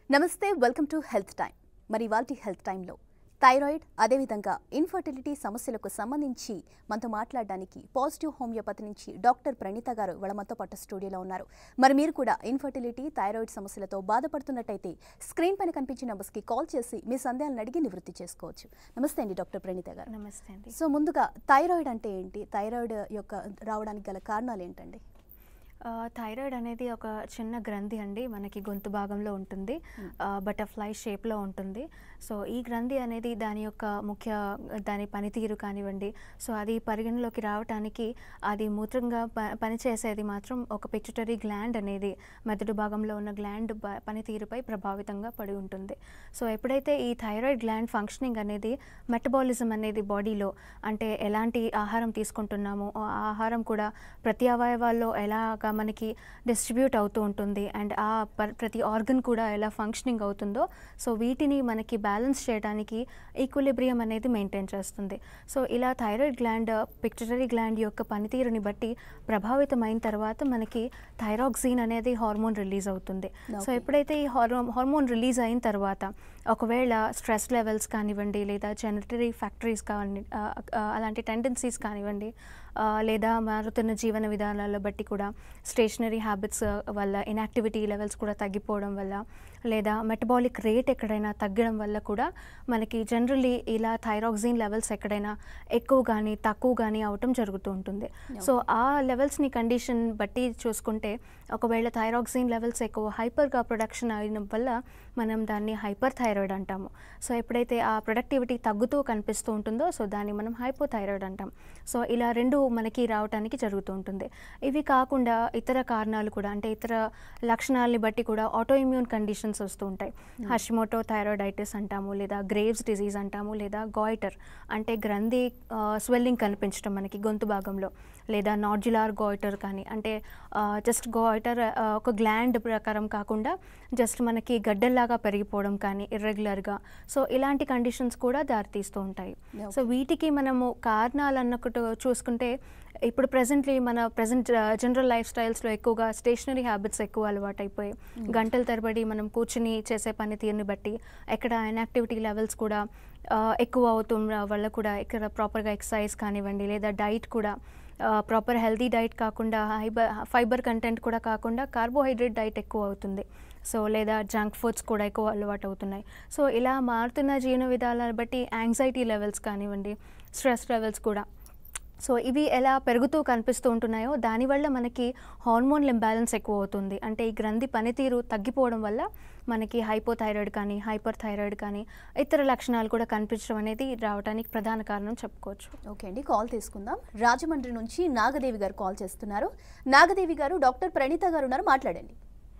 నమస్తే welcome to health time మరి ఇవాల్టి హెల్త్ టైంలో థైరాయిడ్ అదేవిధంగా ఇన్ఫర్టిలిటీ సమస్యలకు సంబంధించి మనతో మాట్లాడడానికి పాజిటివ్ హోమియోపతి నుంచి డాక్టర్ ప్రణీత గారు వాళ్ళ మనతో పాటు స్టూడియోలో ఉన్నారు మరి మీరు కూడా ఇన్ఫర్టిలిటీ థైరాయిడ్ సమస్యలతో బాధపడుతున్నట్టయితే స్క్రీన్ పైన కనిపించిన నంబర్స్కి కాల్ చేసి మీ సందేహాలను అడిగి నివృత్తి చేసుకోవచ్చు నమస్తే అండి డాక్టర్ ప్రణీత గారు నమస్తే అండి సో ముందుగా థైరాయిడ్ అంటే ఏంటి థైరాయిడ్ యొక్క రావడానికి గల కారణాలు ఏంటండి ఆ, థైరాయిడ్ అనేది ఒక చిన్న గ్రంథి అండి మనకి గొంతు భాగంలో ఉంటుంది బటర్ఫ్లై షేప్లో ఉంటుంది సో ఈ గ్రంథి అనేది దాని యొక్క ముఖ్య దాని పనితీరు కానివ్వండి సో అది పరిగణలోకి రావటానికి అది మూత్రంగా ప పనిచేసేది మాత్రం ఒక పిక్చుటరీ గ్లాండ్ అనేది మెదడు భాగంలో ఉన్న గ్లాండ్ ప- పనితీరుపై ప్రభావితంగా పడి ఉంటుంది సో ఎప్పుడైతే ఈ థైరాయిడ్ గ్లాండ్ ఫంక్షనింగ్ అనేది మెటబాలిజం అనేది బాడీలో అంటే ఎలాంటి ఆహారం తీసుకుంటున్నామో ఆ ఆహారం కూడా ప్రతి అవయవాల్లో ఎలాగా మనకి డిస్ట్రిబ్యూట్ అవుతూ ఉంటుంది అండ్ ఆ పర్- ప్రతి ఆర్గన్ కూడా ఎలా ఫంక్షనింగ్ అవుతుందో సో వీటిని మనకి బ్యాలెన్స్ చేయడానికి ఈక్విలిబ్రియం అనేది మెయింటైన్ చేస్తుంది సో ఇలా థైరాయిడ్ గ్లాండ్ పిక్చరరీ గ్లాండ్ యొక్క పనితీరుని బట్టి ప్రభావితమైన తర్వాత మనకి థైరాక్సిన్ అనేది హార్మోన్ రిలీజ్ అవుతుంది సో Okay. ఎప్పుడైతే ఈ హార్మో హార్మోన్ రిలీజ్ అయిన తర్వాత ఒకవేళ స్ట్రెస్ లెవెల్స్ కానివ్వండి లేదా జెనటరీ ఫ్యాక్టరీస్ కానివ్వండి ఆ, ఆ, అలాంటి టెండెన్సీస్ కానివ్వండి ఆ, లేదా మారుతున్న జీవన విధానాల బట్టి కూడా స్టేషనరీ హ్యాబిట్స్ వల్ల ఇన్యాక్టివిటీ లెవెల్స్ కూడా తగ్గిపోవడం వల్ల లేదా మెటబాలిక్ రేట్ ఎక్కడైనా తగ్గడం వల్ల కూడా మనకి జనరల్లీ ఇలా థైరాక్సిన్ లెవెల్స్ ఎక్కడైనా ఎక్కువ కానీ తక్కువ కానీ అవటం జరుగుతూ ఉంటుంది సో ఆ లెవెల్స్ని కండిషన్ బట్టి చూసుకుంటే ఒకవేళ థైరాక్సిన్ లెవెల్స్ ఎక్కువ హైపర్గా ప్రొడక్షన్ అయిన వల్ల మనం దాన్ని హైపర్ థైరాయిడ్ అంటాము సో ఎప్పుడైతే ఆ ప్రొడక్టివిటీ తగ్గుతూ కనిపిస్తూ ఉంటుందో సో దాన్ని మనం హైపోథైరాయిడ్ అంటాం సో ఇలా రెండు మనకి రావడానికి జరుగుతూ ఉంటుంది ఇవి కాకుండా ఇతర కారణాలు కూడా అంటే ఇతర లక్షణాలని బట్టి కూడా ఆటో ఇమ్యూన్ కండిషన్స్ వస్తూ ఉంటాయి హషిమోటో థైరాయిడైటిస్ అంటాము లేదా గ్రేవ్స్ డిజీజ్ అంటాము లేదా గాయిటర్ అంటే గ్రంథి స్వెల్లింగ్ కనిపించడం మనకి గొంతు భాగంలో లేదా నాడ్యులార్ గాయిటర్ కానీ అంటే జస్ట్ గాయిటర్ ఒక గ్లాండ్ ప్రకారం కాకుండా జస్ట్ మనకి గడ్డల్లాగా పెరిగిపోవడం కానీ ఇర్రెగ్యులర్గా సో ఇలాంటి కండిషన్స్ కూడా దారితీస్తూ ఉంటాయి సో వీటికి మనము కారణాలు అన్నట్టు చూసుకుంటే ఇప్పుడు ప్రజెంట్లీ మన ప్రజెంట్ జనరల్ లైఫ్ స్టైల్స్లో ఎక్కువగా స్టేషనరీ హ్యాబిట్స్ ఎక్కువ అలవాటు అయిపోయి గంటల తరబడి మనం కూర్చుని చేసే పనితీరుని బట్టి ఎక్కడ ఇన్యాక్టివిటీ లెవెల్స్ కూడా ఆ, ఎక్కువ అవుతున్న వల్ల కూడా ఇక్కడ ప్రాపర్గా ఎక్సర్సైజ్ కానివ్వండి లేదా డైట్ కూడా ప్రాపర్ హెల్తీ డైట్ కాకుండా హైబర్ ఫైబర్ కంటెంట్ కూడా కాకుండా కార్బోహైడ్రేట్ డైట్ ఎక్కువ అవుతుంది సో లేదా జంక్ ఫుడ్స్ కూడా ఎక్కువ అలవాటు అవుతున్నాయి సో ఇలా మారుతున్న జీవన విధానాలను బట్టి యాంగ్జైటీ లెవెల్స్ కానివ్వండి స్ట్రెస్ లెవెల్స్ కూడా సో ఇవి ఎలా పెరుగుతూ కనిపిస్తూ ఉంటున్నాయో దానివల్ల మనకి హార్మోన్ ఇంబ్యాలెన్స్ ఎక్కువ అవుతుంది అంటే ఈ గ్రంథి పనితీరు తగ్గిపోవడం వల్ల మనకి హైపోథైరాయిడ్ కానీ హైపర్ థైరాయిడ్ కానీ ఇతర లక్షణాలు కూడా కనిపించడం అనేది రావడానికి ప్రధాన కారణం చెప్పుకోవచ్చు ఓకే అండి కాల్ తీసుకుందాం రాజమండ్రి నుంచి నాగదేవి గారు కాల్ చేస్తున్నారు నాగదేవి గారు డాక్టర్ ప్రణీత గారు ఉన్నారు మాట్లాడండి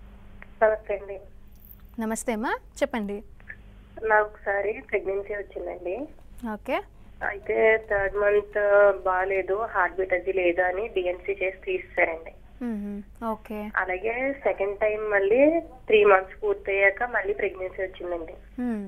నమస్తే అండి నమస్తే అమ్మా చెప్పండి నాకు ఒకసారి ప్రెగ్నెన్సీ వచ్చిందండి ఓకే అయితే థర్డ్ మంత్ బాగాలేదు హార్ట్ బీట్ అది లేదు అని డిఎన్సీ చేసి తీస్తారండి మ్మ్. ఓకే అలాగే సెకండ్ టైం మళ్ళీ త్రీ మంత్స్ పూర్తయ్యాక మళ్ళీ ప్రెగ్నెన్సీ వచ్చిందండి మ్మ్.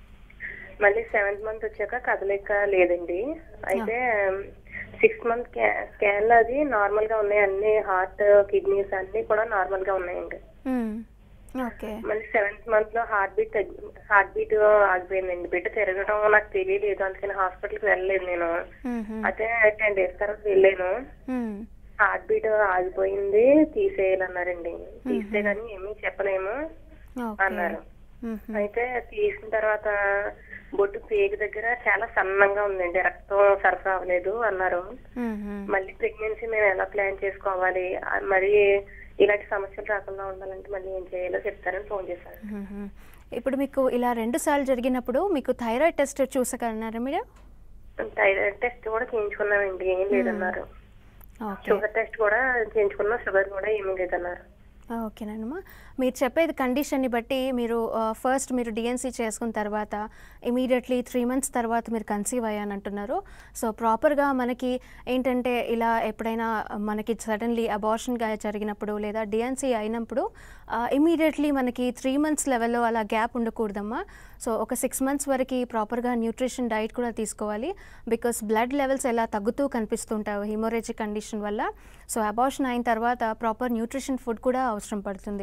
మళ్ళీ సెవెంత్ మంత్ వచ్చాక కదలిక లేదండి అయితే సిక్స్త్ మంత్ స్కాన్ అది నార్మల్ గా ఉన్నాయి అన్ని హార్ట్ కిడ్నీస్ అన్ని కూడా నార్మల్ గా ఉన్నాయండి మ్మ్. ఓకే మళ్ళీ సెవెంత్ మంత్ లో హార్ట్ బీట్ హార్ట్ బీట్ ఆగిపోయిందండి బిడ్డ తిరగడం నాకు తెలియలేదు అందుకని హాస్పిటల్కి వెళ్ళలేదు నేను మ్మ్. అయితే టెన్ డేస్ తర్వాత వెళ్ళాను మ్మ్. హార్ట్ బీట్ ఆగిపోయింది తీసేయాలన్నారండి తీస్తే కానీ ఏమీ చెప్పలేము ఓకే అన్నారు మ్మ్. అయితే తీసిన తర్వాత బొట్టు పేగు దగ్గర చాలా సన్నంగా ఉందండి రక్తం సరఫరా అవ్వలేదు అన్నారు మ్మ్. మళ్ళీ ప్రెగ్నెన్సీ మేము ఎలా ప్లాన్ చేసుకోవాలి ఆ, మరి ఇలాంటి సమస్యలు రాకుండా ఉండాలంటే మళ్ళీ ఏం చేయాలో చెప్తారని ఫోన్ చేశాను మ్మ్. ఇప్పుడు మీకు ఇలా రెండు సార్లు జరిగినప్పుడు మీకు థైరాయిడ్ టెస్ట్ చూసగలన్నారా మీరు థైరాయిడ్ టెస్ట్ కూడా చేయించుకున్నామండి ఏం లేదన్నారు ఓకే షుగర్ టెస్ట్ కూడా చేయించుకున్నాం షుగర్ కూడా ఏమీ లేదన్నారు ఓకేనమ్మా మీరు చెప్పేది కండిషన్ని బట్టి మీరు ఫస్ట్ మీరు డిఎన్సీ చేసుకున్న తర్వాత ఇమీడియట్లీ త్రీ మంత్స్ తర్వాత మీరు కన్సీవ్ అయ్యానంటున్నారు సో ప్రాపర్గా మనకి ఏంటంటే ఇలా ఎప్పుడైనా మనకి సడన్లీ అబార్షన్గా జరిగినప్పుడు లేదా డిఎన్సీ అయినప్పుడు ఇమీడియట్లీ మనకి త్రీ మంత్స్ లెవెల్లో అలా గ్యాప్ ఉండకూడదమ్మా సో ఒక సిక్స్ మంత్స్ వరకు ప్రాపర్గా న్యూట్రిషన్ డైట్ కూడా తీసుకోవాలి బికాస్ బ్లడ్ లెవెల్స్ ఎలా తగ్గుతూ కనిపిస్తుంటాయి హిమోరేజిక్ కండిషన్ వల్ల సో అబార్షన్ అయిన తర్వాత ప్రాపర్ న్యూట్రిషన్ ఫుడ్ కూడా అవసరం పడుతుంది సో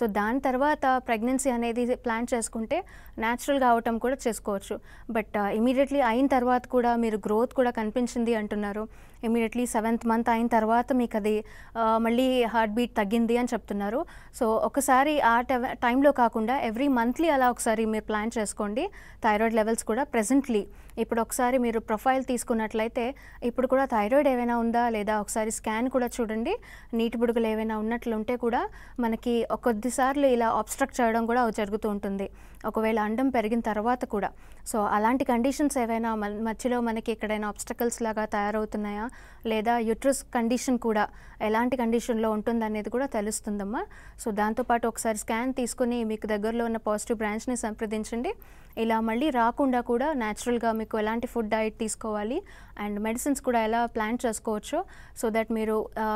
దాని తర్వాత ప్రెగ్నెన్సీ అనేది ప్లాన్ చేసుకుంటే న్యాచురల్గా అవటం కూడా చేసుకోవచ్చు బట్ ఇమీడియట్లీ అయిన తర్వాత కూడా మీరు గ్రోత్ కూడా కనిపించింది అంటున్నారు ఇమీడియట్లీ సెవెంత్ మంత్ అయిన తర్వాత మీకు అది ఆ, మళ్ళీ హార్ట్ బీట్ తగ్గింది అని చెప్తున్నారు సో ఒకసారి ఆ టెవ- టైంలో కాకుండా ఎవ్రీ మంత్లీ అలా ఒకసారి మీరు ప్లాన్ చేసుకోండి థైరాయిడ్ లెవెల్స్ కూడా ప్రెసెంట్లీ ఇప్పుడు ఒకసారి మీరు ప్రొఫైల్ తీసుకున్నట్లయితే ఇప్పుడు కూడా థైరాయిడ్ ఏమైనా ఉందా లేదా ఒకసారి స్కాన్ కూడా చూడండి నీటి బుడుగులు ఏమైనా ఉన్నట్లు ఉంటే కూడా మనకి ఒక కొద్దిసార్లు ఇలా ఆబ్స్ట్రక్ట్ చేయడం కూడా జరుగుతూ ఉంటుంది ఒకవేళ అండం పెరిగిన తర్వాత కూడా సో అలాంటి కండిషన్స్ ఏవైనా మన- మధ్యలో మనకి ఎక్కడైనా ఆబ్స్టకల్స్ లాగా తయారవుతున్నాయా లేదా యుట్రస్ కండిషన్ కూడా ఎలాంటి కండిషన్లో ఉంటుందనేది కూడా తెలుస్తుందమ్మా సో దాంతోపాటు ఒకసారి స్కాన్ తీసుకుని మీకు దగ్గరలో ఉన్న పాజిటివ్ బ్రాంచ్ని సంప్రదించండి ఇలా మళ్ళీ రాకుండా కూడా న్యాచురల్గా మీకు ఎలాంటి ఫుడ్ డైట్ తీసుకోవాలి అండ్ మెడిసిన్స్ కూడా ఎలా ప్లాన్ చేసుకోవచ్చు సో దట్ మీరు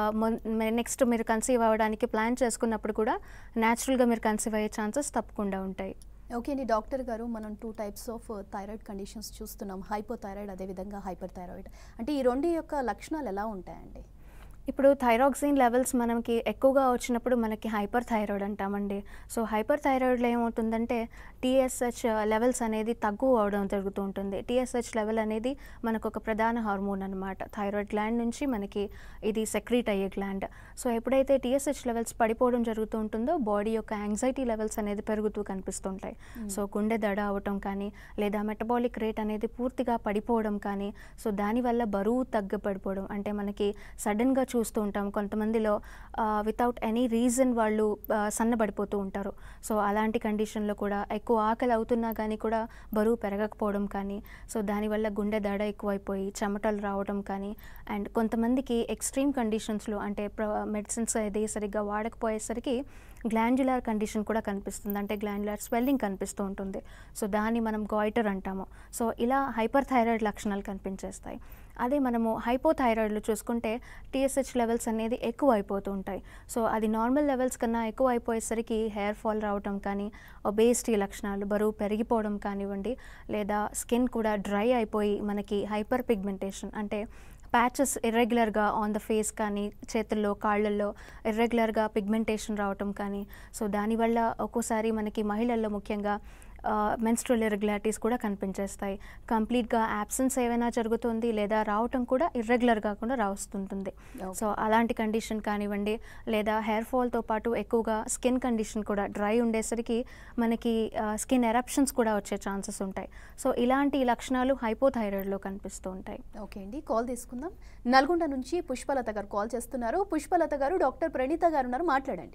నెక్స్ట్ మీరు కన్సీవ్ అవ్వడానికి ప్లాన్ చేసుకున్నప్పుడు కూడా న్యాచురల్గా మీరు కన్సీవ్ అయ్యే ఛాన్సెస్ తప్పకుండా ఉంటాయి ఓకే అండి డాక్టర్ గారు మనం two types of thyroid conditions చూస్తున్నాం హైపోథైరాయిడ్ అదేవిధంగా హైపర్ థైరాయిడ్ అంటే ఈ రెండు యొక్క లక్షణాలు ఎలా ఉంటాయండి ఇప్పుడు థైరాక్సిన్ లెవెల్స్ మనకి ఎక్కువగా వచ్చినప్పుడు మనకి హైపర్ థైరాయిడ్ అంటామండి సో హైపర్ థైరాయిడ్లో ఏమవుతుందంటే టీఎస్హెచ్ లెవెల్స్ అనేది తక్కువ అవడం జరుగుతూ ఉంటుంది టీఎస్హెచ్ లెవెల్ అనేది మనకు ఒక ప్రధాన హార్మోన్ అనమాట థైరాయిడ్ గ్లాండ్ నుంచి మనకి ఇది సెక్రీట్ అయ్యే గ్లాండ్ సో ఎప్పుడైతే టీఎస్హెచ్ లెవెల్స్ పడిపోవడం జరుగుతూ ఉంటుందో బాడీ యొక్క యాంగ్జైటీ లెవెల్స్ అనేది పెరుగుతూ కనిపిస్తుంటాయి సో గుండె దడ అవటం కానీ లేదా మెటబాలిక్ రేట్ అనేది పూర్తిగా పడిపోవడం కానీ సో దానివల్ల బరువు తగ్గపడిపోవడం అంటే మనకి సడన్గా చూస్తూ ఉంటాం కొంతమందిలో వితౌట్ ఎనీ రీజన్ వాళ్ళు ఆ, సన్నబడిపోతూ ఉంటారు సో అలాంటి కండిషన్లో కూడా ఎక్కువ ఆకలి అవుతున్నా కానీ కూడా బరువు పెరగకపోవడం కానీ సో దానివల్ల గుండె దడ ఎక్కువైపోయి చెమటలు రావడం కానీ అండ్ కొంతమందికి ఎక్స్ట్రీమ్ కండిషన్స్లో అంటే మెడిసిన్స్ అది సరిగ్గా వాడకపోయేసరికి గ్లాండ్యులర్ కండిషన్ కూడా కనిపిస్తుంది అంటే గ్లాండ్యులర్ స్వెల్లింగ్ కనిపిస్తూ ఉంటుంది సో దాన్ని మనం గాయిటర్ అంటాము సో ఇలా హైపర్ థైరాయిడ్ లక్షణాలు కనిపించేస్తాయి అదే మనము హైపోథైరాయిడ్లో చూసుకుంటే టీఎస్హెచ్ లెవెల్స్ అనేది ఎక్కువ అయిపోతూ ఉంటాయి సో అది నార్మల్ లెవెల్స్ కన్నా ఎక్కువ అయిపోయేసరికి హెయిర్ ఫాల్ రావటం కానీ ఒబేసిటీ లక్షణాలు బరువు పెరిగిపోవడం కానివ్వండి లేదా స్కిన్ కూడా డ్రై అయిపోయి మనకి హైపర్ పిగ్మెంటేషన్ అంటే ప్యాచెస్ ఇర్రెగ్యులర్గా ఆన్ ద ఫేస్ కానీ చేతుల్లో కాళ్ళల్లో ఇర్రెగ్యులర్గా పిగ్మెంటేషన్ రావటం కానీ సో దానివల్ల ఒక్కోసారి మనకి మహిళల్లో ముఖ్యంగా మెన్స్ట్రల్ ఇర్రెగ్యులారిటీస్ కూడా కనిపించేస్తాయి కంప్లీట్గా యాబ్సెన్స్ ఏమైనా జరుగుతుంది లేదా రావటం కూడా ఇర్రెగ్యులర్గా కూడా రావస్తుంటుంది Okay. సో అలాంటి కండిషన్ కానివ్వండి లేదా హెయిర్ ఫాల్తో పాటు ఎక్కువగా స్కిన్ కండిషన్ కూడా డ్రై ఉండేసరికి మనకి స్కిన్ ఎరప్షన్స్ కూడా వచ్చే ఛాన్సెస్ ఉంటాయి సో ఇలాంటి లక్షణాలు హైపోథైరాయిడ్లో కనిపిస్తూ ఉంటాయి ఓకే అండి కాల్ తీసుకుందాం నల్గొండ నుంచి పుష్పలత గారు కాల్ చేస్తున్నారు పుష్పలత గారు డాక్టర్ ప్రణీత గారు ఉన్నారు మాట్లాడండి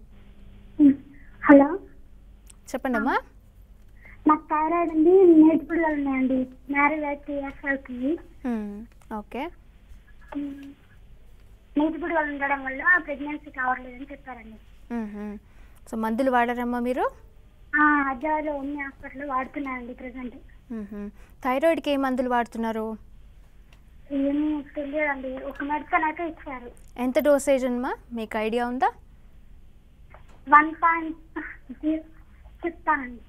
హలో చెప్పండి అమ్మా నాకు థైరాయిడ్ ఉంది నేటి పిల్లలు ఉన్నాయండి మ్యారేజ్ అయితే త్రీ ఇయర్స్ అవుతుంది ఓకే నేటి పిల్లలు ఉండడం వల్ల ప్రెగ్నెన్సీ కావట్లేదని చెప్పారండి సో మందులు వాడారమ్మా మీరు హైదరాబాద్లో ఉన్న హాస్పిటల్ వాడుతున్నానండి ప్రజెంట్ మ్మ్. థైరాయిడ్కి ఏ మందులు వాడుతున్నారు ఏమీ తెలియదండి ఒక మెడిసిన్ అయితే ఇచ్చారు ఎంత డోసేజ్ అమ్మా మీకు ఐడియా ఉందా వన్ పాయింట్ చెప్తానండి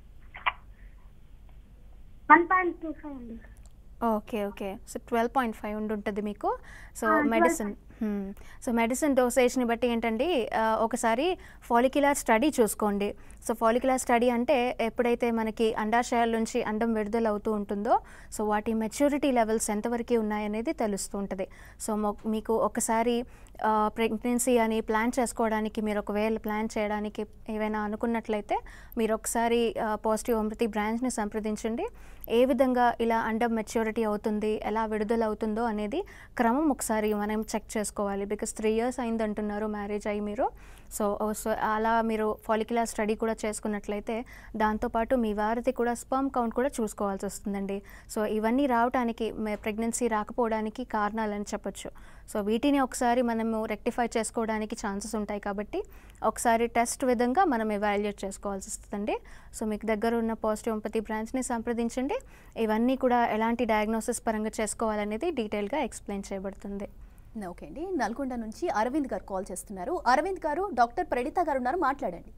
వన్ పాయింట్ టూ ఫైవ్ అండి okay okay so twelve point five ఉండుంటుంది మీకు సో ఆ, 12 మెడిసిన్ సో మెడిసిన్ డోసేజ్ని బట్టి ఏంటండి ఆ, ఒకసారి ఫాలిక్యులర్ స్టడీ చూసుకోండి సో ఫాలిక్యులర్ స్టడీ అంటే ఎప్పుడైతే మనకి అండాశయాల నుంచి అండం విడుదల అవుతూ ఉంటుందో సో వాటి మెచ్యూరిటీ లెవెల్స్ ఎంతవరకు ఉన్నాయనేది తెలుస్తూ ఉంటుంది సో మొ- మీకు ఒకసారి ప్రెగ్నెన్సీ అని ప్లాన్ చేసుకోవడానికి మీరు ఒకవేళ ప్లాన్ చేయడానికి ఏవైనా అనుకున్నట్లయితే మీరు ఒకసారి పాజిటివ్ అమృతి బ్రాంచ్ని సంప్రదించండి ఏ విధంగా ఇలా అండం మెచ్యూరిటీ అవుతుంది ఎలా విడుదల అవుతుందో అనేది క్రమం ఒకసారి మనం చెక్ చేసుకోవాలి బికాస్ త్రీ ఇయర్స్ అయింది అంటున్నారు మ్యారేజ్ అయ్యి మీరు సో సో అలా మీరు ఫాలిక్యులర్ స్టడీ కూడా చేసుకున్నట్లయితే దాంతోపాటు మీ వారిది కూడా స్పర్మ్ కౌంట్ కూడా చూసుకోవాల్సి వస్తుందండి సో ఇవన్నీ రావడానికి ప్రెగ్నెన్సీ రాకపోవడానికి కారణాలని చెప్పొచ్చు సో వీటిని ఒకసారి మనము రెక్టిఫై చేసుకోవడానికి ఛాన్సెస్ ఉంటాయి కాబట్టి ఒకసారి టెస్ట్ విధంగా మనం ఎవాల్యుయేట్ చేసుకోవాల్సి వస్తుందండి సో మీకు దగ్గర ఉన్న పాజిటివ్ ఎంపతి బ్రాంచ్ని సంప్రదించండి ఇవన్నీ కూడా ఎలాంటి డయాగ్నోసిస్ పరంగా చేసుకోవాలనేది డీటెయిల్గా ఎక్స్ప్లెయిన్ చేయబడుతుంది ఓకే అండి నల్గొండ నుంచి అరవింద్ గారు కాల్ చేస్తున్నారు అరవింద్ గారు డాక్టర్ ప్రణీత గారు ఉన్నారు మాట్లాడండి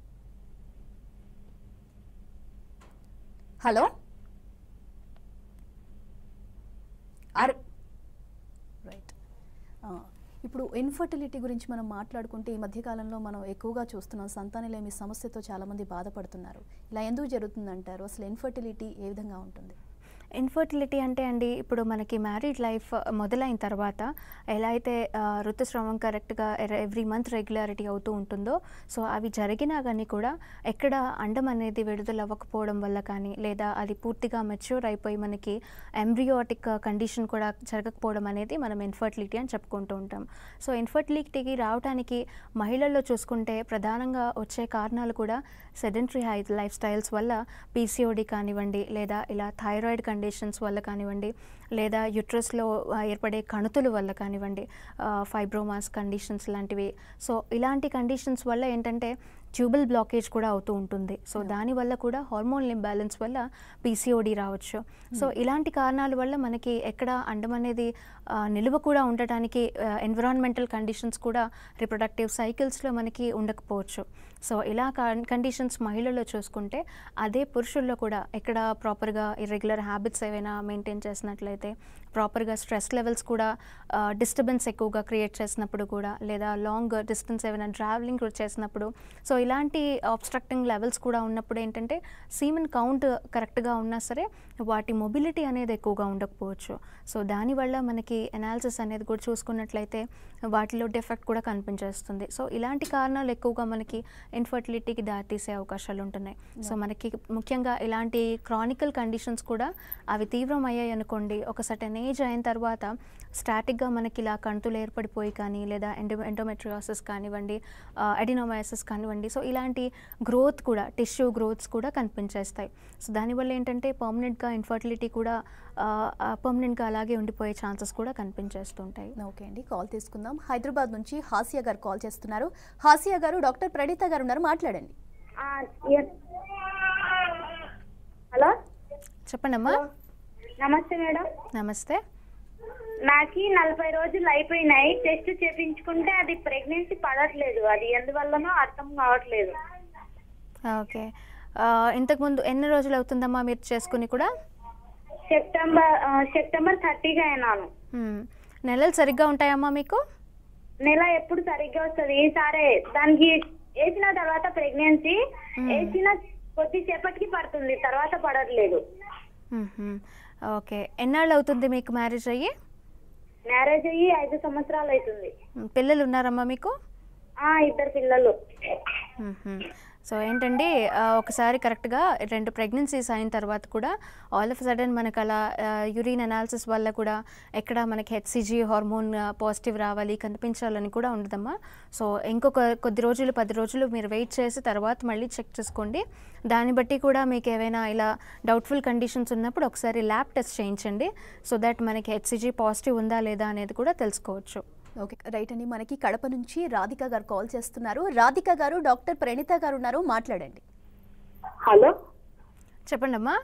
హలో అర్ రైట్ ఇప్పుడు ఇన్ఫర్టిలిటీ గురించి మనం మాట్లాడుకుంటే ఈ మధ్యకాలంలో మనం ఎక్కువగా చూస్తున్నాం సంతానలేమి సమస్యతో చాలామంది బాధపడుతున్నారు ఇలా ఎందుకు జరుగుతుందంటారు అసలు ఇన్ఫర్టిలిటీ ఏ విధంగా ఉంటుంది ఇన్ఫర్టిలిటీ అంటే అండి ఇప్పుడు మనకి మ్యారీడ్ లైఫ్ మొదలైన తర్వాత ఎలా అయితే ఆ, ఋతుస్రావం కరెక్ట్గా ఎవ్రీ మంత్ రెగ్యులారిటీ అవుతూ ఉంటుందో సో అవి జరిగినా కానీ కూడా ఎక్కడ అండం అనేది విడుదల అవ్వకపోవడం వల్ల కానీ లేదా అది పూర్తిగా మెచ్యూర్ అయిపోయి మనకి ఎంబ్రియోటిక్ కండిషన్ కూడా జరగకపోవడం అనేది మనం ఇన్ఫర్టిలిటీ అని చెప్పుకుంటూ ఉంటాం సో ఇన్ఫర్టిలిటీకి రావడానికి మహిళల్లో చూసుకుంటే ప్రధానంగా వచ్చే కారణాలు కూడా సెడెంటరీ హై లైఫ్ స్టైల్స్ వల్ల పీసీఓడి కానివ్వండి లేదా ఇలా థైరాయిడ్ కండిషన్స్ వల్ల కానివ్వండి లేదా యుట్రస్లో ఏర్పడే కణుతుల వల్ల కానివ్వండి ఫైబ్రోమాస్ కండిషన్స్ లాంటివి సో ఇలాంటి కండిషన్స్ వల్ల ఏంటంటే ట్యూబల్ బ్లాకేజ్ కూడా అవుతూ ఉంటుంది సో దానివల్ల కూడా హార్మోన్ ఇంబ్యాలెన్స్ వల్ల పీసీఓడి రావచ్చు సో ఇలాంటి కారణాల వల్ల మనకి ఎక్కడ అండం అనేది ఆ, నిలువ కూడా ఉండటానికి ఎన్విరాన్మెంటల్ కండిషన్స్ కూడా రిప్రొడక్టివ్ సైకిల్స్లో మనకి ఉండకపోవచ్చు సో ఇలా కండిషన్స్ మహిళల్లో చూసుకుంటే అదే పురుషుల్లో కూడా ఎక్కడ ప్రాపర్గా ఇర్రెగ్యులర్ హ్యాబిట్స్ ఏవైనా మెయింటైన్ చేసినట్లయితే ప్రాపర్గా స్ట్రెస్ లెవెల్స్ కూడా డిస్టర్బెన్స్ ఎక్కువగా క్రియేట్ చేసినప్పుడు కూడా లేదా లాంగ్ డిస్టెన్స్ ఏమైనా ట్రావెలింగ్ చేసినప్పుడు సో ఇలాంటి ఆబ్స్ట్రక్టింగ్ లెవెల్స్ కూడా ఉన్నప్పుడు ఏంటంటే సీమన్ కౌంట్ కరెక్ట్గా ఉన్నా సరే వాటి మొబిలిటీ అనేది ఎక్కువగా ఉండకపోవచ్చు సో దానివల్ల మనకి ఎనాలిసిస్ అనేది కూడా చూసుకున్నట్లయితే వాటిలో డిఫెక్ట్ కూడా కనిపించేస్తుంది సో ఇలాంటి కారణాలు ఎక్కువగా మనకి ఇన్ఫర్టిలిటీకి దారితీసే అవకాశాలు ఉంటున్నాయి సో మనకి ముఖ్యంగా ఇలాంటి క్రానికల్ కండిషన్స్ కూడా అవి తీవ్రం అయ్యాయి అనుకోండి ఒక సర్టెన్ ఏజ్ అయిన తర్వాత స్టాటిక్గా మనకి ఇలా కంతులు ఏర్పడిపోయి కానీ లేదా ఎండో ఎండోమెట్రియాసిస్ కానివ్వండి ఎడినోమయాసిస్ కానివ్వండి సో ఇలాంటి గ్రోత్ కూడా టిష్యూ గ్రోత్స్ కూడా కనిపించేస్తాయి సో దానివల్ల ఏంటంటే పర్మనెంట్గా ఇన్ఫర్టిలిటీ కూడా పర్మనెంట్గా అలాగే ఉండిపోయే ఛాన్సెస్ కూడా కనిపించేస్తుంటాయి ఓకే అండి కాల్ తీసుకుందాం హైదరాబాద్ నుంచి హాసియా గారు కాల్ చేస్తున్నారు హాసియా గారు డాక్టర్ ప్రణీత గారు ఉన్నారు మాట్లాడండి హలో చెప్పండి అమ్మా నమస్తే మేడం నమస్తే నాకు నలభై రోజులు అయిపోయినాయి టెస్ట్ చేపించుకుంటే అది ప్రెగ్నెన్సీ పడట్లేదు అది ఎందువల్లనో అర్థం కావట్లేదు ఓకే ఆ, ఇంతకుముందు ఎన్ని రోజులు అవుతుందమ్మా మీరు చేసుకుని కూడా సెప్టెంబర్ ఆ, సెప్టెంబర్ థర్టీగా అయినాను మ్మ్. నెలలు సరిగ్గా ఉంటాయమ్మా మీకు నెల ఎప్పుడు సరిగ్గా వస్తుంది ఈసారి దానికి వేసిన తర్వాత ప్రెగ్నెన్సీ వేసిన కొద్దిసేపటికి పడుతుంది తర్వాత పడట్లేదు మ్మ్హ. ఓకే ఎన్నాళ్ళు అవుతుంది మీకు మ్యారేజ్ అయ్యి మ్యారేజ్ అయ్యి ఐదు సంవత్సరాలు అవుతుంది మ్మ్. పిల్లలు ఉన్నారమ్మా మీకు ఆ ఇద్దరు పిల్లలు మ్మ్హ. సో ఏంటండి ఆ, ఒకసారి కరెక్ట్గా రెండు ప్రెగ్నెన్సీస్ అయిన తర్వాత కూడా ఆల్ ఆఫ్ సడన్ మనకు అలా యూరిన్ అనాలిసిస్ వల్ల కూడా ఎక్కడ మనకి హెచ్సిజీ హార్మోన్ పాజిటివ్ రావాలి కనిపించాలని కూడా ఉండదమ్మా సో ఇంకొక కొద్ది రోజులు పది రోజులు మీరు వెయిట్ చేసి తర్వాత మళ్ళీ చెక్ చేసుకోండి దాన్ని బట్టి కూడా మీకు ఏవైనా ఇలా డౌట్ఫుల్ కండిషన్స్ ఉన్నప్పుడు ఒకసారి ల్యాబ్ టెస్ట్ చేయించండి సో దట్ మనకి హెచ్సిజీ పాజిటివ్ ఉందా లేదా అనేది కూడా తెలుసుకోవచ్చు ఓకే రైట్ అండి మనకి కడప నుంచి రాధిక గారు కాల్ చేస్తున్నారు రాధిక గారు డాక్టర్ ప్రణీత గారు ఉన్నారు మాట్లాడండి హలో చెప్పండి అమ్మా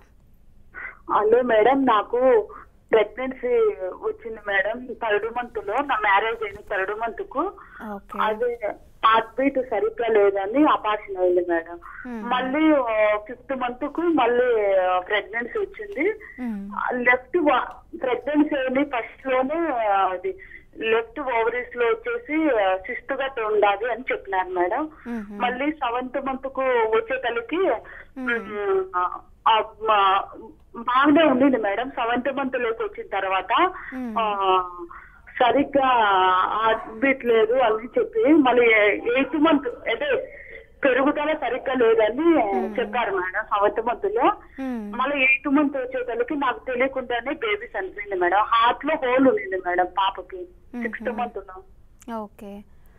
హలో మేడం నాకు ప్రెగ్నెన్సీ వచ్చింది మేడం థర్డ్ మంత్ లో నా మ్యారేజ్ అయింది థర్డ్ మంత్ కు ఓకే అది హార్ట్ బీట్ సరిగ్గా లేదని అపార్షన్ అయింది మేడం Hmm. మళ్ళీ ఫిఫ్త్ మంత్ కు మళ్ళీ ప్రెగ్నెన్సీ వచ్చింది మ్మ్. లెఫ్ట్ ప్రెగ్నెన్సీ అయింది ఫస్ట్ లోనే అది లెఫ్ట్ ఓవరీస్ లో వచ్చేసి సిస్ట్ గా ఉండాలి అని చెప్పినారు మేడం మ్మ్. మళ్ళీ సెవెంత్ మంత్ కు వచ్చేసరికి మ్మ్. మ్, ఆ, మా- బాగానే ఉండింది మేడం సెవెంత్ మంత్ లోకి వచ్చిన తర్వాత మ్మ్. ఆ, సరిగ్గా హార్ట్ బీట్ లేదు అని చెప్పి మళ్ళీ ఎయిత్ మంత్ అదే పెరుగుదల సరిగ్గా లేదని చెప్పారు మేడం సెవెంత్ మంత్ లో మ్మ్. మళ్ళీ ఎయిత్ మంత్ వచ్చేసరికి నాకు తెలియకుండానే బేబీ చనిపోయింది మేడం హార్ట్ లో హోల్ ఉంది మేడం పాపకి సిక్స్త్ మంత్ లో ఓకే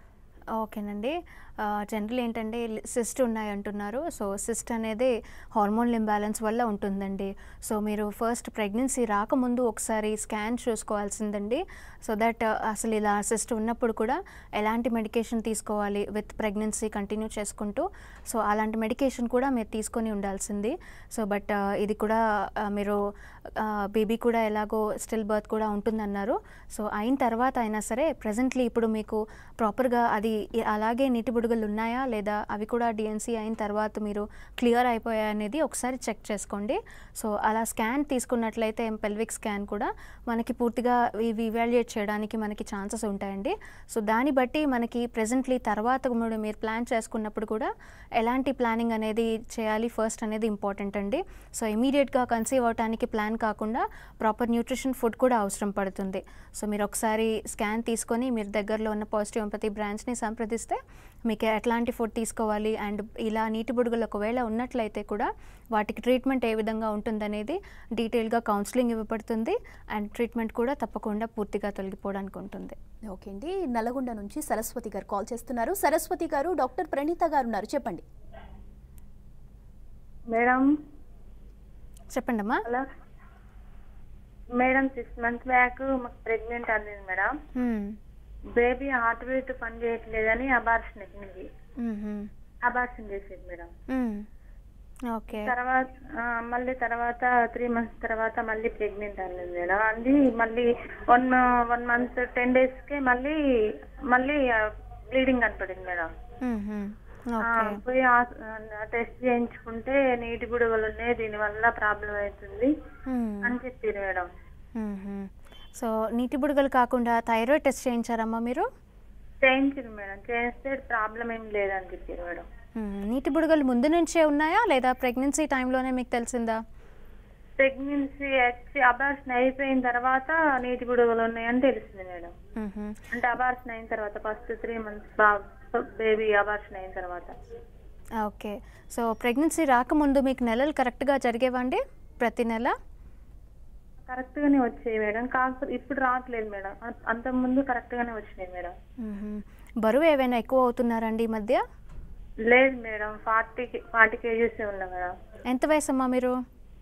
ఓకేనండి జనరల్ ఏంటంటే సిస్ట్ ఉన్నాయి అంటున్నారు సో సిస్ట్ అనేది హార్మోన్ ఇంబ్యాలెన్స్ వల్ల ఉంటుందండి సో మీరు ఫస్ట్ ప్రెగ్నెన్సీ రాకముందు ఒకసారి స్కాన్ చూసుకోవాల్సిందండి సో దట్ అసలు ఇలా సిస్ట్ ఉన్నప్పుడు కూడా ఎలాంటి మెడికేషన్ తీసుకోవాలి విత్ ప్రెగ్నెన్సీ కంటిన్యూ చేసుకుంటూ సో అలాంటి మెడికేషన్ కూడా మీరు తీసుకొని ఉండాల్సింది సో బట్ ఇది కూడా ఆ, మీరు బేబీ కూడా ఎలాగో స్టిల్ బర్త్ కూడా ఉంటుందన్నారు సో అయిన తర్వాత అయినా సరే ప్రజెంట్లీ ఇప్పుడు మీకు ప్రాపర్గా అది ఇ- అలాగే నీటిబుడుగు బుడగలు ఉన్నాయా లేదా అవి కూడా డిఎన్సీ అయిన తర్వాత మీరు క్లియర్ అయిపోయా అనేది ఒకసారి చెక్ చేసుకోండి సో అలా స్కాన్ తీసుకున్నట్లయితే పెల్విక్ స్కాన్ కూడా మనకి పూర్తిగా ఇవి ఇవాల్యుయేట్ చేయడానికి మనకి ఛాన్సెస్ ఉంటాయండి సో దాన్ని బట్టి మనకి ప్రెజెంట్లీ తర్వాత కూడా మీరు ప్లాన్ చేసుకున్నప్పుడు కూడా ఎలాంటి ప్లానింగ్ అనేది చేయాలి ఫస్ట్ అనేది ఇంపార్టెంట్ అండి సో ఇమీడియట్గా కన్సీవ్ అవడానికి ప్లాన్ కాకుండా ప్రాపర్ న్యూట్రిషన్ ఫుడ్ కూడా అవసరం పడుతుంది సో మీరు ఒకసారి స్కాన్ తీసుకొని మీరు దగ్గరలో ఉన్న పాజిటివ్ ఎంపతి బ్రాంచ్ని సంప్రదిస్తే మీకు ఎట్లాంటి ఫుడ్ తీసుకోవాలి అండ్ ఇలా నీటి బుడుగులు ఒకవేళ ఉన్నట్లయితే కూడా వాటికి ట్రీట్మెంట్ ఏ విధంగా ఉంటుందనేది డీటెయిల్గా కౌన్సిలింగ్ ఇవ్వబడుతుంది అండ్ ట్రీట్మెంట్ కూడా తప్పకుండా పూర్తిగా తొలగిపోవడానికి ఉంటుంది ఓకే అండి నల్గొండ నుంచి సరస్వతి గారు కాల్ చేస్తున్నారు సరస్వతి గారు డాక్టర్ ప్రణీత గారు ఉన్నారు చెప్పండి మేడం చెప్పండి అమ్మా hello madam six months back మాకు ప్రెగ్నెంట్ అందింది మేడం బేబీ హార్ట్ బీట్ పని చేయట్లేదని అబార్షన్ ఎక్కింది అబార్షన్ చేసేది మేడం ఓకే తర్వాత ఆ, మళ్ళీ తర్వాత త్రీ మంత్స్ తర్వాత మళ్ళీ ప్రెగ్నెంట్ అన్నది మేడం అంది మళ్ళీ one one month ten days కి మళ్ళీ మళ్ళీ బ్లీడింగ్ కనపడింది మేడం ఆ, ఓకే పోయి టెస్ట్ చేయించుకుంటే నీటి బుడగలు ఉన్నాయి దీని వల్ల ప్రాబ్లం అవుతుంది అని చెప్పారు మేడం సో నీటి బుడగలు కాకుండా థైరాయిడ్ టెస్ట్ చేయించారమ్మా మీరు చేయించింది మేడం చేస్తే ప్రాబ్లం ఏం లేదని చెప్పారు మేడం మ్మ్. నీటి బుడగలు ముందు నుంచే ఉన్నాయా లేదా ప్రెగ్నెన్సీ టైంలోనే మీకు తెలిసిందా ప్రెగ్నెన్సీ వచ్చి అబార్షన్ అయిపోయిన తర్వాత నీటి బుడగలు ఉన్నాయని తెలిసింది మేడం మ్మ్. అంటే అబార్షన్ అయిన తర్వాత first three months baby abortion అయిన తర్వాత ఓకే సో ప్రెగ్నెన్సీ రాకముందు మీకు నెలలు కరెక్ట్గా జరిగేవండి ప్రతి నెల కరెక్ట్ గానే వచ్చాయి మేడం కాకపోతే ఇప్పుడు రావట్లేదు మేడం అ- అంతకుముందు కరెక్ట్ గానే వచ్చినాయి మేడం మ్మ్. బరువు ఏవైనా ఎక్కువ అవుతున్నారండి ఈ మధ్య లేదు మేడం ఫార్టీ ఫార్టీ కేజీస్ ఉన్నా మేడం ఎంత వయసు అమ్మా మీరు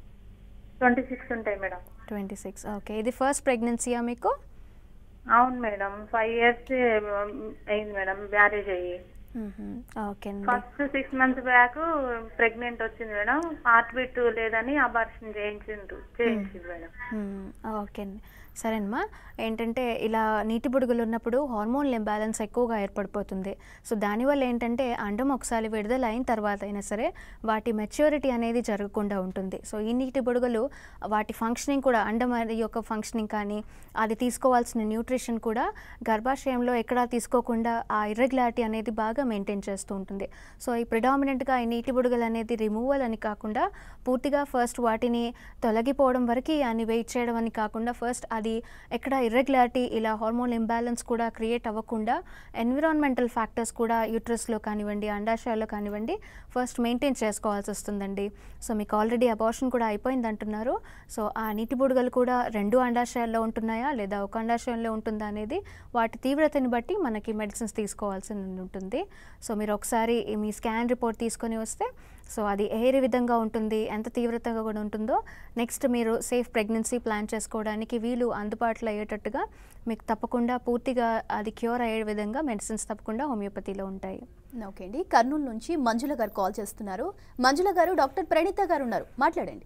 ట్వంటీ సిక్స్ ఉంటాయి మేడం ట్వంటీ సిక్స్ ఓకే ఇది ఫస్ట్ ప్రెగ్నెన్సీయా మీకు అవును మేడం ఫైవ్ ఇయర్స్ అయింది మేడం మ్యారేజ్ అయ్యి మ్మ్. ఓకే అండి first six months back pregnant వచ్చింది మేడం హార్ట్ బీట్ లేదని అబార్షన్ చేయించిండ్రు చేయించింది మేడం మ్మ్. ఓకే అండి సరేనమ్మా ఏంటంటే ఇలా నీటి బుడుగులు ఉన్నప్పుడు హార్మోన్ ఇంబ్యాలెన్స్ ఎక్కువగా ఏర్పడిపోతుంది సో దానివల్ల ఏంటంటే అండం ఒకసారి విడుదల అయిన తర్వాత అయినా సరే వాటి మెచ్యూరిటీ అనేది జరగకుండా ఉంటుంది సో ఈ నీటి బుడుగలు వాటి ఫంక్షనింగ్ కూడా అండం అది యొక్క ఫంక్షనింగ్ కానీ అది తీసుకోవాల్సిన న్యూట్రిషన్ కూడా గర్భాశయంలో ఎక్కడా తీసుకోకుండా ఆ ఇర్రెగ్యులారిటీ అనేది బాగా మెయింటైన్ చేస్తూ ఉంటుంది సో ఈ ప్రిడామినెంట్గా ఈ నీటి బుడగలు అనేది రిమూవల్ అని కాకుండా పూర్తిగా ఫస్ట్ వాటిని తొలగిపోవడం వరకు అని వెయిట్ చేయడం అని కాకుండా ఫస్ట్ అది ఎక్కడ ఇర్రెగ్యులారిటీ ఇలా హార్మోన్ ఇంబ్యాలెన్స్ కూడా క్రియేట్ అవ్వకుండా ఎన్విరాన్మెంటల్ ఫ్యాక్టర్స్ కూడా యూట్రస్లో కానివ్వండి అండాశయాల్లో కానివ్వండి ఫస్ట్ మెయింటైన్ చేసుకోవాల్సి వస్తుందండి సో మీకు ఆల్రెడీ అబార్షన్ కూడా అయిపోయింది అంటున్నారు సో ఆ నీటి బుడగలు కూడా రెండు అండాశయాల్లో ఉంటున్నాయా లేదా ఒక అండాశయంలో ఉంటుందా అనేది వాటి తీవ్రతని బట్టి మనకి మెడిసిన్స్ తీసుకోవాల్సి ఉంటుంది సో మీరు ఒకసారి మీ స్కాన్ రిపోర్ట్ తీసుకొని వస్తే సో అది ఏ విధంగా ఉంటుంది ఎంత తీవ్రతగా కూడా ఉంటుందో నెక్స్ట్ మీరు సేఫ్ ప్రెగ్నెన్సీ ప్లాన్ చేసుకోవడానికి వీలు అందుబాటులో అయ్యేటట్టుగా మీకు తప్పకుండా పూర్తిగా అది క్యూర్ అయ్యే విధంగా మెడిసిన్స్ తప్పకుండా హోమియోపతిలో ఉంటాయి ఓకే అండి కర్నూలు నుంచి మంజుల గారు కాల్ చేస్తున్నారు మంజుల గారు డాక్టర్ ప్రణీత గారు ఉన్నారు మాట్లాడండి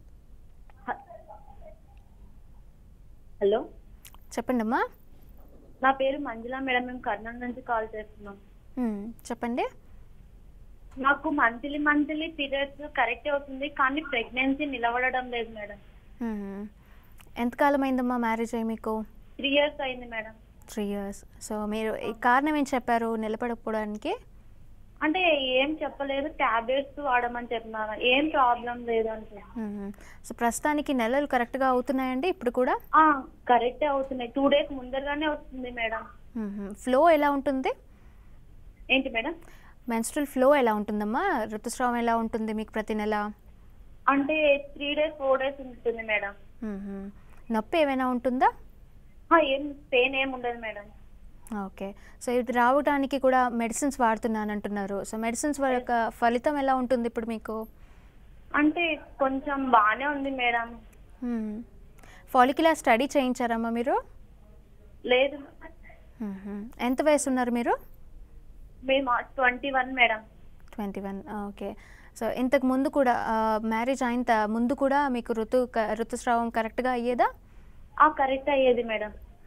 హలో చెప్పండి అమ్మా నా పేరు మంజుల మేడం మేము కర్నూలు నుంచి కాల్ చేస్తున్నాం మ్మ్, చెప్పండి నాకు మంత్లీ మంత్లీ పీరియడ్స్ కరెక్ట్ అవుతుంది కానీ ప్రెగ్నెన్సీ నిలబడడం లేదు మేడం మ్మ్. ఎంతకాలం అయిందమ్మా మ్యారేజ్ అయ్యి మీకు త్రీ ఇయర్స్ అయింది మేడం త్రీ ఇయర్స్ సో మీరు ఈ కారణం ఏం చెప్పారు నిలబడకపోవడానికి అంటే ఏం చెప్పలేదు టాబ్లెట్స్ వాడమని చెప్పినారు ఏం ప్రాబ్లం లేదు అంటే మ్మ్. సో ప్రస్తుతానికి నెలలు కరెక్ట్గా అవుతున్నాయండి ఇప్పుడు కూడా కరెక్టే అవుతున్నాయి టూ డేస్ ముందరగానే వస్తుంది మేడం ఫ్లో ఎలా ఉంటుంది ఏంటి మేడం మెన్స్ట్రల్ ఫ్లో ఎలా ఉంటుందమ్మా ఋతుస్రావం ఎలా ఉంటుంది మీకు ప్రతి నెల అంటే త్రీ డేస్ ఫోర్ డేస్ ఉంటుంది మేడం మ్మ్. నొప్పి ఏమైనా ఉంటుందా ఆ, ఏం పెయిన్ ఏం ఉండదు మేడం ఓకే సో ఇది రావడానికి కూడా మెడిసిన్స్ వాడుతున్నాను అంటున్నారు సో మెడిసిన్స్ యొక్క ఫలితం ఎలా ఉంటుంది ఇప్పుడు మీకు అంటే కొంచెం బాగానే ఉంది మేడం ఫాలిక్యులర్ స్టడీ చేయించారమ్మా మీరు లేదు మ్మ్. ఎంత వయసు ఉన్నారు మీరు మేము twenty one madam twenty one okay so ఇంతకు ముందు కూడా మ్యారేజ్ అయిన త- ముందు కూడా మీకు ఋతు క- ఋతుస్రావం కరెక్ట్గా అయ్యేదా ఆ కరెక్ట్ అయ్యేది మేడం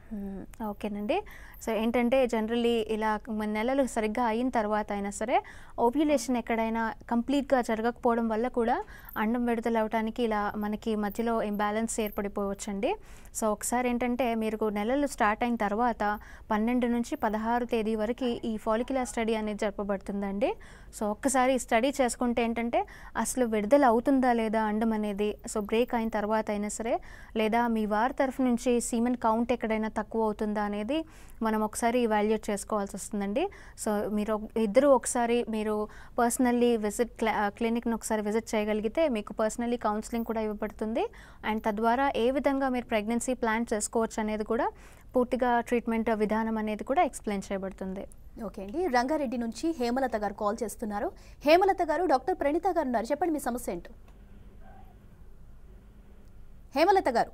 మ్మ్. ఓకేనండి సో ఏంటంటే జనరల్లీ ఇలా మన నెలలు సరిగ్గా అయిన తర్వాత అయినా సరే ఓవ్యులేషన్ ఎక్కడైనా కంప్లీట్గా జరగకపోవడం వల్ల కూడా అండం విడుదల అవడానికి ఇలా మనకి మధ్యలో ఇంబ్యాలెన్స్ ఏర్పడిపోవచ్చండి సో ఒకసారి ఏంటంటే మీరు నెలలు స్టార్ట్ అయిన తర్వాత పన్నెండు నుంచి పదహారు తేదీ వరకు ఈ ఫాలిక్యులర్ స్టడీ అనేది జరపబడుతుందండి సో ఒక్కసారి ఈ స్టడీ చేసుకుంటే ఏంటంటే అసలు విడుదల అవుతుందా లేదా అండం అనేది సో బ్రేక్ అయిన తర్వాత అయినా సరే లేదా మీ వారి తరఫు నుంచి సీమెన్ కౌంట్ ఎక్కడైనా తక్కువ అవుతుందా అనేది మనం ఒకసారి ఇవాల్యుయేట్ చేసుకోవాల్సి వస్తుందండి సో మీరు ఒక- ఇద్దరు ఒకసారి మీరు పర్సనల్లీ విజిట్ క్లినిక్ని ఒకసారి విజిట్ చేయగలిగితే మీకు పర్సనల్లీ కౌన్సిలింగ్ కూడా ఇవ్వబడుతుంది అండ్ తద్వారా ఏ విధంగా మీరు ప్రెగ్నెన్సీ ప్లాన్ చేసుకోవచ్చు అనేది కూడా పూర్తిగా ట్రీట్మెంట్ విధానం అనేది కూడా ఎక్స్ప్లెయిన్ చేయబడుతుంది ఓకే అండి రంగారెడ్డి నుంచి హేమలత గారు కాల్ చేస్తున్నారు హేమలత గారు డాక్టర్ ప్రణీత గారు ఉన్నారు చెప్పండి మీ సమస్య ఏంటో హేమలత గారు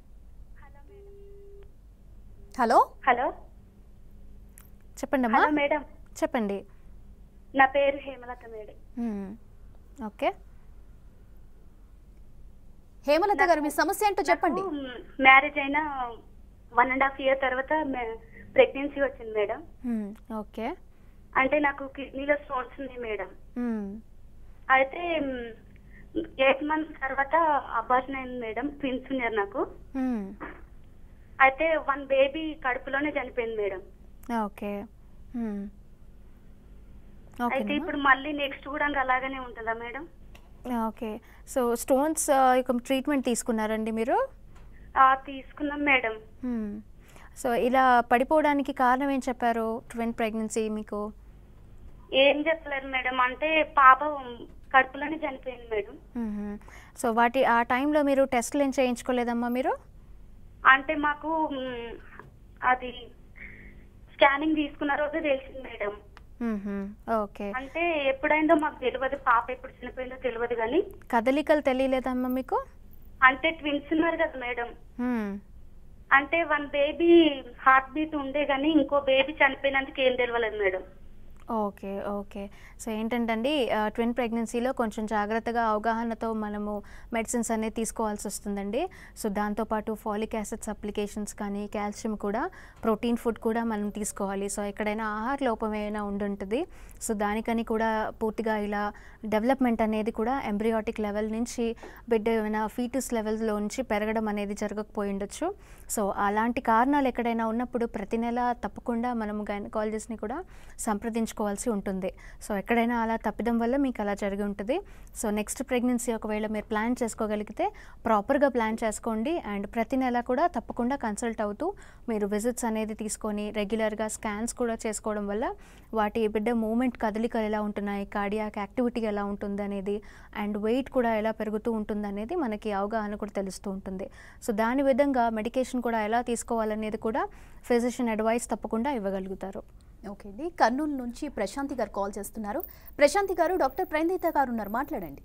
హలో హలో చెప్పండి అమ్మా హలో మేడం చెప్పండి నా పేరు హేమలత మేడం మ్మ్. ఓకే హేమలత గారు మీ సమస్య ఏంటో చెప్పండి మ్యారేజ్ అయిన వన్ అండ్ హాఫ్ ఇయర్ తర్వాత ప్రెగ్నెన్సీ వచ్చింది మేడం మ్మ్. ఓకే అంటే నాకు కిడ్నీలో స్టోన్స్ ఉన్నాయి మేడం మ్మ్. అయితే ఎయిట్ మంత్స్ తర్వాత అబార్షన్ అయింది మేడం ట్విన్స్ ఉన్నారు నాకు మ్మ్. అయితే వన్ బేబీ కడుపులోనే చనిపోయింది మేడం ఓకే మ్మ్. అయితే ఓకేనమ్మా. ఇప్పుడు మళ్ళీ నెక్స్ట్ కూడా ఇంకా అలాగనే ఉంటుందా మేడం ఓకే సో స్టోన్స్ యొక్క ట్రీట్మెంట్ తీసుకున్నారండి మీరు ఆ, తీసుకున్నాం మేడం మ్మ్. సో ఇలా పడిపోవడానికి కారణం ఏం చెప్పారు ట్విన్ ప్రెగ్నెన్సీ మీకు ఏం చెప్పలేరు మేడం అంటే పాప కడుపులోనే చనిపోయింది మేడం మ్మ్. సో వాటి ఆ టైంలో మీరు టెస్ట్లు ఏం చేయించుకోలేదమ్మా మీరు అంటే మాకు మ్, అది స్కానింగ్ తీసుకున్న రోజు తెలిసింది మేడం మ్మ్. ఓకే అంటే ఎప్పుడైందో మాకు తెలియదు పాప ఎప్పుడు చనిపోయిందో తెలియదు కానీ కదలికలు తెలియలేదమ్మా మీకు అంటే ట్విన్స్ ఉన్నారు కదా మేడం మ్మ్. అంటే వన్ బేబీ హార్ట్ బీట్ ఉండే కానీ ఇంకో బేబీ చనిపోయినందుకు ఏం తెలియలేదు మేడం ఓకే ఓకే సో ఏంటంటే ట్విన్ ప్రెగ్నెన్సీలో కొంచెం జాగ్రత్తగా అవగాహనతో మనము మెడిసిన్స్ అనేది తీసుకోవాల్సి వస్తుందండి సో దాంతోపాటు ఫాలిక్ యాసిడ్స్ అప్లికేషన్స్ కానీ కాల్షియం కూడా ప్రోటీన్ ఫుడ్ కూడా మనం తీసుకోవాలి సో ఎక్కడైనా ఆహార లోపం ఏమైనా ఉండుంటుంది సో దానికని కూడా పూర్తిగా ఇలా డెవలప్మెంట్ అనేది కూడా ఎంబ్రియాటిక్ లెవెల్ నుంచి బిడ్డ ఏమైనా ఫీటస్ లెవెల్స్లో నుంచి పెరగడం అనేది జరగకపోయి ఉండొచ్చు సో అలాంటి కారణాలు ఎక్కడైనా ఉన్నప్పుడు ప్రతి నెల తప్పకుండా మనము గైనకాలజిస్ట్ని కూడా సంప్రదించుకోవాల్సి ఉంటుంది సో ఎక్కడైనా అలా తప్పిదం వల్ల మీకు అలా జరిగి ఉంటుంది సో నెక్స్ట్ ప్రెగ్నెన్సీ ఒకవేళ మీరు ప్లాన్ చేసుకోగలిగితే ప్రాపర్గా ప్లాన్ చేసుకోండి అండ్ ప్రతి నెల కూడా తప్పకుండా కన్సల్ట్ అవుతూ మీరు విజిట్స్ అనేది తీసుకొని రెగ్యులర్గా స్కాన్స్ కూడా చేసుకోవడం వల్ల వాటి బిడ్డ మూమెంట్ కదలికలు ఎలా ఉంటున్నాయి కార్డియాక్ యాక్టివిటీ ఎలా ఉంటుంది అనేది అండ్ వెయిట్ కూడా ఎలా పెరుగుతూ ఉంటుంది అనేది మనకి అవగాహన కూడా తెలుస్తూ ఉంటుంది సో దాని విధంగా మెడికేషన్ కూడా ఎలా తీసుకోవాలనేది కూడా ఫిజిషియన్ అడ్వైస్ తప్పకుండా ఇవ్వగలుగుతారు ఓకే అండి కర్నూలు నుంచి ప్రశాంతి గారు కాల్ చేస్తున్నారు ప్రశాంతి గారు డాక్టర్ ప్రణీత గారు ఉన్నారు మాట్లాడండి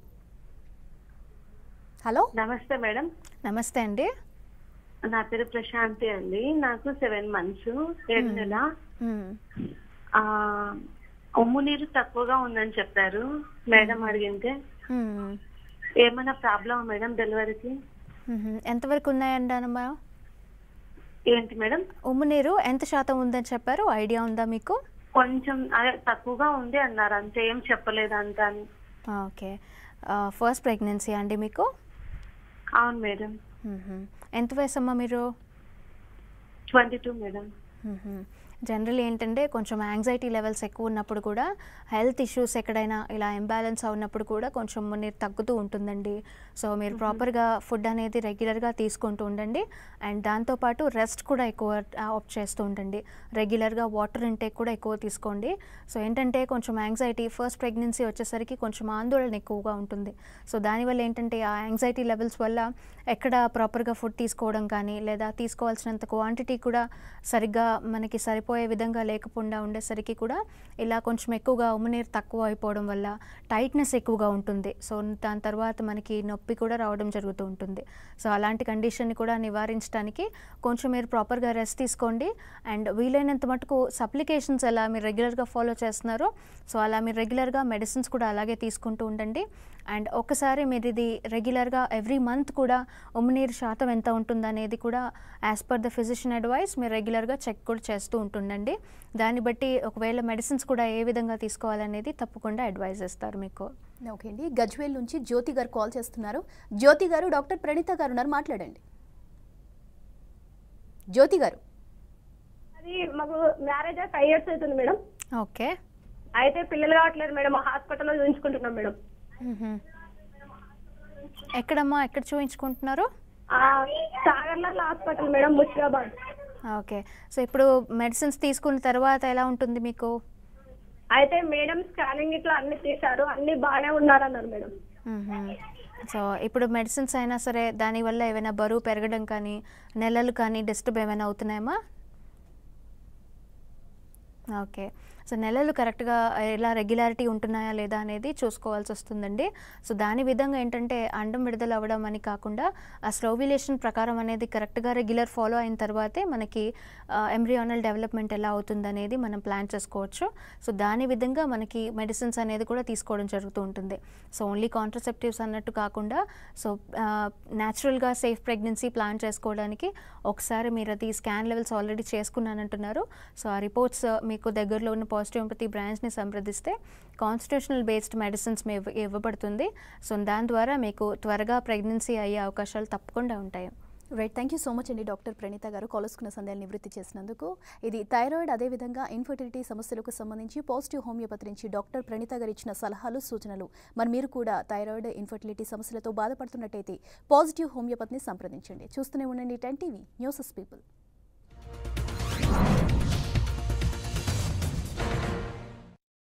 హలో నమస్తే మేడం నమస్తే అండి నా పేరు ప్రశాంతి అండి నాకు సెవెన్ మంత్స్ ఏడు నెల మ్మ్. ఆ ఉమ్ము నీరు తక్కువగా ఉందని చెప్పారు మేడం అడిగితే మ్మ్. ఏమైనా ప్రాబ్లమ్ మేడం డెలివరీకి మ్మ్. ఎంతవరకు ఉన్నాయండి అన్నమా ఏంటి మేడం ఉమ్ము నీరు ఎంత శాతం ఉందని చెప్పారు ఐడియా ఉందా మీకు కొంచెం అదే తక్కువగా ఉంది అన్నారు అంతే ఏం చెప్పలేదు అంత అని ఓకే ఫస్ట్ ప్రెగ్నెన్సీ అండి మీకు అవును మేడం మ్మ్. ఎంత వయసు అమ్మా మీరు ట్వంటీ టూ మేడం జనరల్ ఏంటంటే కొంచెం యాంగ్జైటీ లెవెల్స్ ఎక్కువ ఉన్నప్పుడు కూడా హెల్త్ ఇష్యూస్ ఎక్కడైనా ఇలా ఇంబ్యాలెన్స్ అవున్నప్పుడు కూడా కొంచెం మీరు తగ్గుతూ ఉంటుందండి సో మీరు ప్రాపర్గా ఫుడ్ అనేది రెగ్యులర్గా తీసుకుంటూ ఉండండి అండ్ దాంతోపాటు రెస్ట్ కూడా ఎక్కువ ఆప్ట్ చేస్తూ ఉండండి రెగ్యులర్గా వాటర్ ఇంటేక్ కూడా ఎక్కువ తీసుకోండి సో ఏంటంటే కొంచెం యాంగ్జైటీ ఫస్ట్ ప్రెగ్నెన్సీ వచ్చేసరికి కొంచెం ఆందోళన ఎక్కువగా ఉంటుంది సో దానివల్ల ఏంటంటే ఆ యాంగ్జైటీ లెవెల్స్ వల్ల ఎక్కడ ప్రాపర్గా ఫుడ్ తీసుకోవడం కానీ లేదా తీసుకోవాల్సినంత క్వాంటిటీ కూడా సరిగ్గా మనకి సరిపోయే విధంగా లేకుండా ఉండేసరికి కూడా ఇలా కొంచెం ఎక్కువగా ఉమ్మనీరు తక్కువ అయిపోవడం వల్ల టైట్నెస్ ఎక్కువగా ఉంటుంది సో దాని తర్వాత మనకి నొప్పి కూడా రావడం జరుగుతూ ఉంటుంది సో అలాంటి కండిషన్ని కూడా నివారించడానికి కొంచెం మీరు ప్రాపర్గా రెస్ట్ తీసుకోండి అండ్ వీలైనంత మటుకు సప్లికేషన్స్ ఎలా మీరు రెగ్యులర్గా ఫాలో చేస్తున్నారో సో అలా మీరు రెగ్యులర్గా మెడిసిన్స్ కూడా అలాగే తీసుకుంటూ ఉండండి అండ్ ఒకసారి మీరు ఇది రెగ్యులర్గా ఎవ్రీ మంత్ కూడా ఉమ్మనీరు శాతం ఎంత ఉంటుందనేది కూడా as per the physician advice మీరు రెగ్యులర్గా చెక్ కూడా చేస్తూ ఉంటుండండి దాన్ని బట్టి ఒకవేళ మెడిసిన్స్ కూడా ఏ విధంగా తీసుకోవాలనేది తప్పకుండా అడ్వైజ్ చేస్తారు మీకు ఓకే అండి గజ్వేల్ నుంచి జ్యోతి గారు కాల్ చేస్తున్నారు జ్యోతి గారు డాక్టర్ ప్రణీత గారు ఉన్నారు మాట్లాడండి జ్యోతి గారు అది మాకు మ్యారేజ్ అయ్యి ఫైవ్ ఇయర్స్ అవుతుంది మేడం ఓకే అయితే పిల్లలు కావట్లేదు మేడం హాస్పిటల్లో చూపించుకుంటున్నాం మేడం మ్మ్. ఎక్కడమ్మా ఎక్కడ చూపించుకుంటున్నారు ఆ, సాగర్ల hospital madam Mushirabad okay so ఇప్పుడు మెడిసిన్స్ తీసుకున్న తర్వాత ఎలా ఉంటుంది మీకు అయితే మేడం స్కానింగ్ ఇట్లా అన్ని తీశారు అన్ని బాగానే ఉన్నారన్నారు మేడం మ్మ్. సో ఇప్పుడు మెడిసిన్స్ అయినా సరే దానివల్ల ఏమైనా బరువు పెరగడం కానీ నెలలు కానీ డిస్టర్బ్ ఏమైనా అవుతున్నాయమ్మా ఓకే సో నెలలు కరెక్ట్గా ఎలా రెగ్యులారిటీ ఉంటున్నాయా లేదా అనేది చూసుకోవాల్సి వస్తుందండి సో దాని విధంగా ఏంటంటే అండం విడుదల అవ్వడం అని కాకుండా ఆ స్లోవిలేషన్ ప్రకారం అనేది కరెక్ట్గా రెగ్యులర్ ఫాలో అయిన తర్వాతే మనకి ఎంబ్రియానల్ డెవలప్మెంట్ ఎలా అవుతుంది అనేది మనం ప్లాన్ చేసుకోవచ్చు సో దాని విధంగా మనకి మెడిసిన్స్ అనేది కూడా తీసుకోవడం జరుగుతూ ఉంటుంది సో ఓన్లీ కాంట్రసెప్టివ్స్ అన్నట్టు కాకుండా సో న్యాచురల్గా సేఫ్ ప్రెగ్నెన్సీ ప్లాన్ చేసుకోవడానికి ఒకసారి మీరు అది స్కాన్ లెవెల్స్ ఆల్రెడీ చేసుకున్నానంటున్నారు సో ఆ రిపోర్ట్స్ మీకు దగ్గరలో ఉన్న పాజిటివ్ బ్రాంచ్ని సంప్రదిస్తే కాన్స్టిట్యూషనల్ బేస్డ్ మెడిసిన్స్ మీ ఇవ్వ- ఇవ్వబడుతుంది సో దాని ద్వారా మీకు త్వరగా ప్రెగ్నెన్సీ అయ్యే అవకాశాలు తప్పకుండా ఉంటాయి right thank you so much అండి డాక్టర్ ప్రణీత గారు కాలుసుకున్న సందేహాలు నివృత్తి చేసినందుకు ఇది థైరాయిడ్ అదేవిధంగా ఇన్ఫర్టిలిటీ సమస్యలకు సంబంధించి పాజిటివ్ హోమియోపతి నుంచి డాక్టర్ ప్రణీత గారు ఇచ్చిన సలహాలు సూచనలు మరి మీరు కూడా థైరాయిడ్ ఇన్ఫర్టిలిటీ సమస్యలతో బాధపడుతున్నట్టయితే పాజిటివ్ హోమియోపతిని సంప్రదించండి చూస్తూనే ఉండండి టెన్ టీవీ న్యూసెస్ పీపుల్